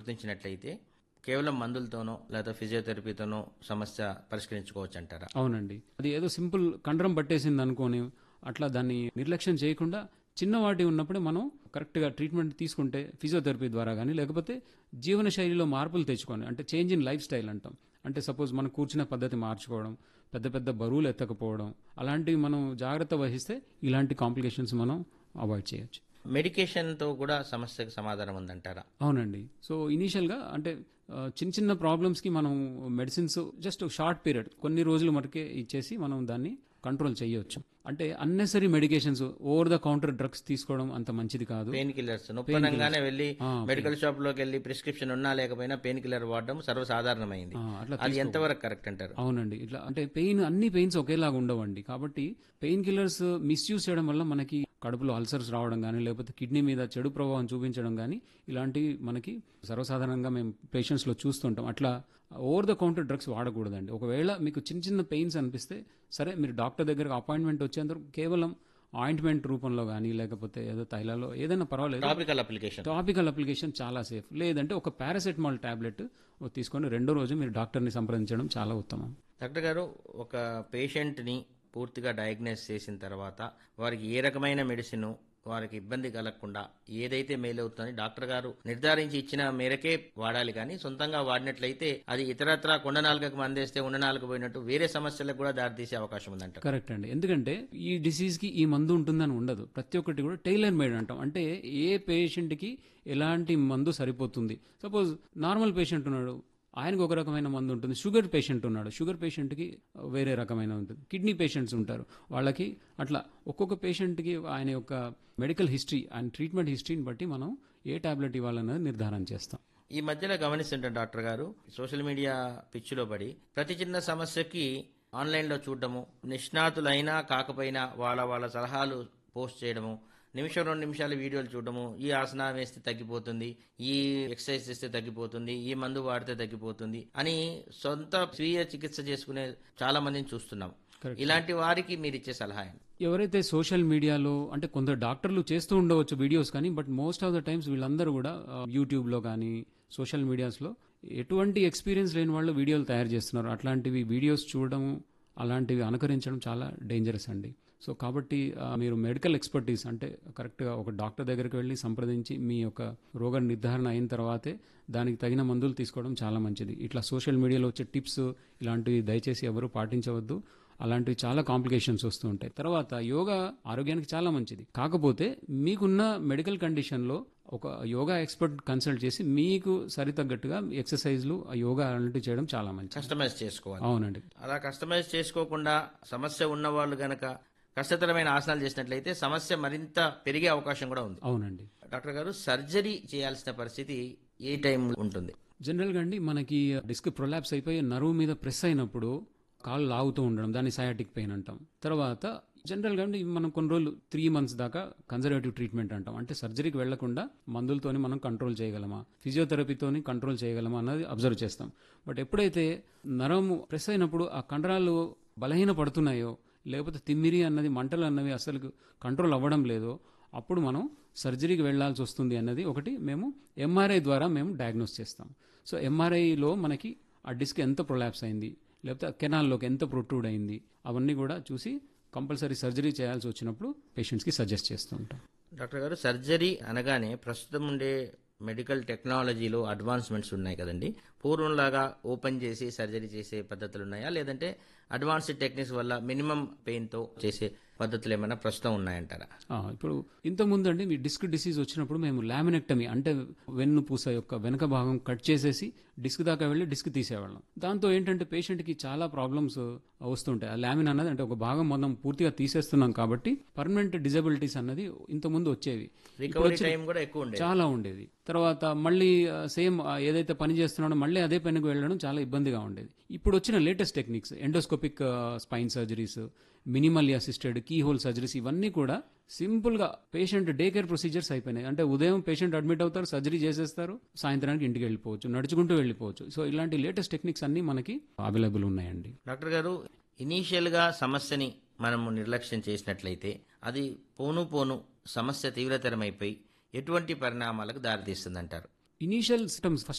గుర్తించినట్లయితే కేవలం మందులతోనో లేదా ఫిజియోథెరపీతోనో సమస్య పరిష్కరించుకోవచ్చు అంటారా అవునండి అది ఏదో సింపుల్ కండరం పట్టేసింది అనుకోని అట్లా దాన్ని నిర్లక్ష్యం చేయకుండా చిన్నవాటి ఉన్నప్పుడే మనం కరెక్ట్గా ట్రీట్మెంట్ తీసుకుంటే ఫిజియోథెరపీ ద్వారా కానీ లేకపోతే జీవన శైలిలో మార్పులు తెచ్చుకొని అంటే చేంజ్ ఇన్ లైఫ్ స్టైల్ అంటాం అంటే సపోజ్ మనం కూర్చునే పద్ధతి మార్చుకోవడం పెద్ద పెద్ద బరువులు ఎత్తకపోవడం అలాంటివి మనం జాగ్రత్త వహిస్తే ఇలాంటి కాంప్లికేషన్స్ మనం అవాయిడ్ చేయొచ్చు మెడికేషన్తో కూడా సమస్యకు సమాధానం ఉందంటారా అవునండి సో ఇనీషియల్గా అంటే ఆ, చిన్న చిన్న ప్రాబ్లమ్స్కి మనం మెడిసిన్స్ జస్ట్ షార్ట్ పీరియడ్ కొన్ని రోజుల వరకే ఇచ్చేసి మనం దాన్ని కంట్రోల్ చేయొచ్చు అంటే unnecessary medications over the counter drugs తీసుకోవడం అంత మంచిది కాదు పెయిన్ కిల్లర్స్ నొప్పనంగానే వెళ్ళి ఆ, మెడికల్ షాప్ లోకి వెళ్ళి ప్రిస్క్రిప్షన్ ఉన్నా లేకపోయినా పెయిన్ కిల్లర్ వాడడం సర్వసాధారణమైంది ఆ, అట్లా అది ఎంతవరకు కరెక్ట్ అంటారు అవునండి ఇట్లా అంటే పెయిన్ అన్ని పెయిన్స్ ఒకేలాగా ఉండవండి కాబట్టి పెయిన్ కిల్లర్స్ మిస్యూజ్ చేయడం వల్ల మనకి కడుపులో అల్సర్స్ రావడం కానీ లేకపోతే కిడ్నీ మీద చెడు ప్రభావం చూపించడం కానీ ఇలాంటివి మనకి సర్వసాధారణంగా మేము పేషెంట్స్లో చూస్తుంటాం అట్లా ఓవర్ ద కౌంటర్ డ్రగ్స్ వాడకూడదండి ఒకవేళ మీకు చిన్న చిన్న పెయిన్స్ అనిపిస్తే సరే మీరు డాక్టర్ దగ్గరకు అపాయింట్మెంట్ వచ్చేందుకు కేవలం ఆయింట్మెంట్ రూపంలో కానీ లేకపోతే ఏదో తైలాలో ఏదైనా పర్వాలేదు టాపికల్ అప్లికేషన్ టాపికల్ అప్లికేషన్ చాలా సేఫ్ లేదంటే ఒక పారాసెటమాల్ టాబ్లెట్ తీసుకొని రెండో రోజు మీరు డాక్టర్ని సంప్రదించడం చాలా ఉత్తమం డాక్టర్ గారు ఒక పేషెంట్ని పూర్తిగా డయాగ్నైజ్ చేసిన తర్వాత వారికి ఏ రకమైన మెడిసిన్ వారికి ఇబ్బంది కలగకుండా ఏదైతే మేలవుతుందని డాక్టర్ గారు నిర్ధారించి ఇచ్చిన మేరకే వాడాలి కానీ సొంతంగా వాడినట్లయితే అది ఇతరత్రా కొండ నాలుగకు మందేస్తే ఉండ నాలుగు పోయినట్టు వేరే సమస్యలకు కూడా దారితీసే అవకాశం ఉందంట కరెక్ట్ అండి ఎందుకంటే ఈ డిసీజ్కి ఈ మందు ఉంటుందని ఉండదు ప్రతి ఒక్కటి కూడా టైలర్ మేడ్ అంటాం అంటే ఏ పేషెంట్కి ఎలాంటి మందు సరిపోతుంది సపోజ్ నార్మల్ పేషెంట్ ఉన్నాడు ఆయనకు ఒక రకమైన మందు ఉంటుంది షుగర్ పేషెంట్ ఉన్నాడు షుగర్ పేషెంట్కి వేరే రకమైన ఉంటుంది కిడ్నీ పేషెంట్స్ ఉంటారు వాళ్ళకి అట్లా ఒక్కొక్క పేషెంట్కి ఆయన యొక్క మెడికల్ హిస్టరీ ఆయన ట్రీట్మెంట్ హిస్టరీని బట్టి మనం ఏ టాబ్లెట్ ఇవ్వాలన్నది నిర్ధారణ చేస్తాం ఈ మధ్యలో గమనిస్తుంటాం డాక్టర్ గారు సోషల్ మీడియా పిచ్చిలో పడి ప్రతి చిన్న సమస్యకి ఆన్లైన్లో చూడడము నిష్ణాతులైనా కాకపోయినా వాళ్ళ వాళ్ళ సలహాలు పోస్ట్ చేయడము నిమిషం రెండు నిమిషాల వీడియోలు చూడడము ఈ ఆసనం వేస్తే తగ్గిపోతుంది ఈ ఎక్సర్సైజ్ చేస్తే తగ్గిపోతుంది ఈ మందు వాడితే తగ్గిపోతుంది అని సొంత స్వీయ చికిత్స చేసుకునే చాలా మందిని చూస్తున్నాం ఇలాంటి వారికి మీరు ఇచ్చే సలహా ఏంటి? ఎవరైతే సోషల్ మీడియాలో అంటే కొందరు డాక్టర్లు చేస్తూ ఉండవచ్చు వీడియోస్ కానీ but most of the times వీళ్ళందరూ కూడా ఆ, యూట్యూబ్లో కానీ సోషల్ మీడియాస్లో ఎటువంటి ఎక్స్పీరియన్స్ లేని వాళ్ళు వీడియోలు తయారు చేస్తున్నారు అట్లాంటివి వీడియోస్ చూడడం అలాంటివి అనుకరించడం చాలా డేంజరస్ అండి సో కాబట్టి ఆ, మీరు మెడికల్ ఎక్స్పర్టీస్ అంటే కరెక్ట్గా ఒక డాక్టర్ దగ్గరికి వెళ్ళి సంప్రదించి మీ యొక్క రోగ నిర్ధారణ అయిన తర్వాతే దానికి తగిన మందులు తీసుకోవడం చాలా మంచిది ఇట్లా సోషల్ మీడియాలో వచ్చే టిప్స్ ఇలాంటివి దయచేసి ఎవరు పాటించవద్దు అలాంటివి చాలా కాంప్లికేషన్స్ వస్తూ ఉంటాయి తర్వాత యోగా ఆరోగ్యానికి చాలా మంచిది కాకపోతే మీకున్న మెడికల్ కండిషన్లో ఒక యోగా ఎక్స్పర్ట్ కన్సల్ట్ చేసి మీకు సరితగ్గట్టుగా ఎక్సర్సైజ్లు ఆ యోగా అలాంటివి చేయడం చాలా మంచిది కస్టమైజ్ చేసుకోవాలి అవునండి అలా కస్టమైజ్ చేసుకోకుండా సమస్య ఉన్న వాళ్ళు గనక కష్టతరమైన ఆసనాలు చేసినట్లయితే సమస్య మరింత పెరిగే అవకాశం కూడా ఉంది అవునండి డాక్టర్ గారు సర్జరీ చేయాల్సిన పరిస్థితి ఏ టైం ఉంటుంది జనరల్గా అండి మనకి డిస్క్ ప్రొలాప్స్ అయిపోయి నరువు మీద ప్రెస్ అయినప్పుడు కాళ్ళు లాగుతూ ఉండడం దాన్ని సయాటిక్ పెయిన్ అంటాం తర్వాత జనరల్గా అండి మనం కొన్ని రోజులు త్రీ మంత్స్ దాకా కన్జర్వేటివ్ ట్రీట్మెంట్ అంటాం అంటే సర్జరీకి వెళ్లకుండా మందులతోని మనం కంట్రోల్ చేయగలమా ఫిజియోథెరపీతోని కంట్రోల్ చేయగలమా అన్నది అబ్జర్వ్ చేస్తాం బట్ ఎప్పుడైతే నరము ప్రెస్ అయినప్పుడు ఆ కండరాలు బలహీన పడుతున్నాయో లేకపోతే తిమ్మిరి అన్నది మంటలు అన్నవి అసలు కంట్రోల్ అవ్వడం లేదో అప్పుడు మనం సర్జరీకి వెళ్లాల్సి వస్తుంది అన్నది ఒకటి మేము ఎంఆర్ఐ ద్వారా మేము డయాగ్నోస్ చేస్తాం సో ఎంఆర్ఐలో మనకి ఆ డిస్క్ ఎంత ప్రొలాప్స్ అయింది లేకపోతే ఆ కెనాల్లోకి ఎంత ప్రొట్రూడ్ అయింది అవన్నీ కూడా చూసి కంపల్సరీ సర్జరీ చేయాల్సి వచ్చినప్పుడు పేషెంట్స్కి సజెస్ట్ చేస్తూ ఉంటాం డాక్టర్ గారు సర్జరీ అనగానే ప్రస్తుతం ఉండే మెడికల్ టెక్నాలజీలో అడ్వాన్స్మెంట్స్ ఉన్నాయి కదండి పూర్వంలాగా ఓపెన్ చేసి సర్జరీ చేసే పద్ధతులు ఉన్నాయా లేదంటే అడ్వాన్స్డ్ టెక్నిక్స్ వల్ల మినిమం పెయిన్తో చేసే పద్ధతులు ఏమైనా ప్రస్తుతం ఉన్నాయంటారా ఆ, ఇప్పుడు ఇంతకుముందు అండి మీ డిస్క్ డిసీజ్ వచ్చినప్పుడు మేము లామినెక్టమీ అంటే వెన్ను పూస యొక్క వెనక భాగం కట్ చేసేసి డిస్క్ దాకా వెళ్ళి డిస్క్ తీసేవాళ్ళం దాంతో ఏంటంటే పేషెంట్కి చాలా ప్రాబ్లమ్స్ వస్తుంటాయి ఆ లామిన్ అన్నది అంటే ఒక భాగం మనం పూర్తిగా తీసేస్తున్నాం కాబట్టి పర్మనెంట్ డిజబిలిటీస్ అన్నది ఇంతకుముందు వచ్చేవి రికవరీ టైం కూడా ఎక్కువ ఉండేది చాలా ఉండేది తర్వాత మళ్ళీ సేమ్ ఏదైతే పని చేస్తున్నాడో మళ్ళీ అదే పనికి వెళ్ళడం చాలా ఇబ్బందిగా ఉండేది ఇప్పుడు వచ్చిన latest techniques endoscopic spine surgeries minimally assisted keyhole surgeries ఇవన్నీ కూడా సింపుల్ గా పేషెంట్ డే కేర్ ప్రొసీజర్స్ అయిపోయినాయి అంటే ఉదయం పేషెంట్ అడ్మిట్ అవుతారు సర్జరీ చేసేస్తారు సాయంత్రానికి ఇంటికి వెళ్ళిపోవచ్చు నడుచుకుంటూ వెళ్ళిపోవచ్చు సో ఇలాంటి లేటెస్ట్ టెక్నిక్స్ అన్ని మనకి అవైలబుల్ ఉన్నాయండి డాక్టర్ గారు ఇనీషియల్గా సమస్యని మనము నిర్లక్ష్యం చేసినట్లయితే అది పోను పోను సమస్య తీవ్రతరమైపోయి ఎటువంటి పరిణామాలకు దారితీస్తుందంటారు ఇనీషియల్ సిస్టమ్స్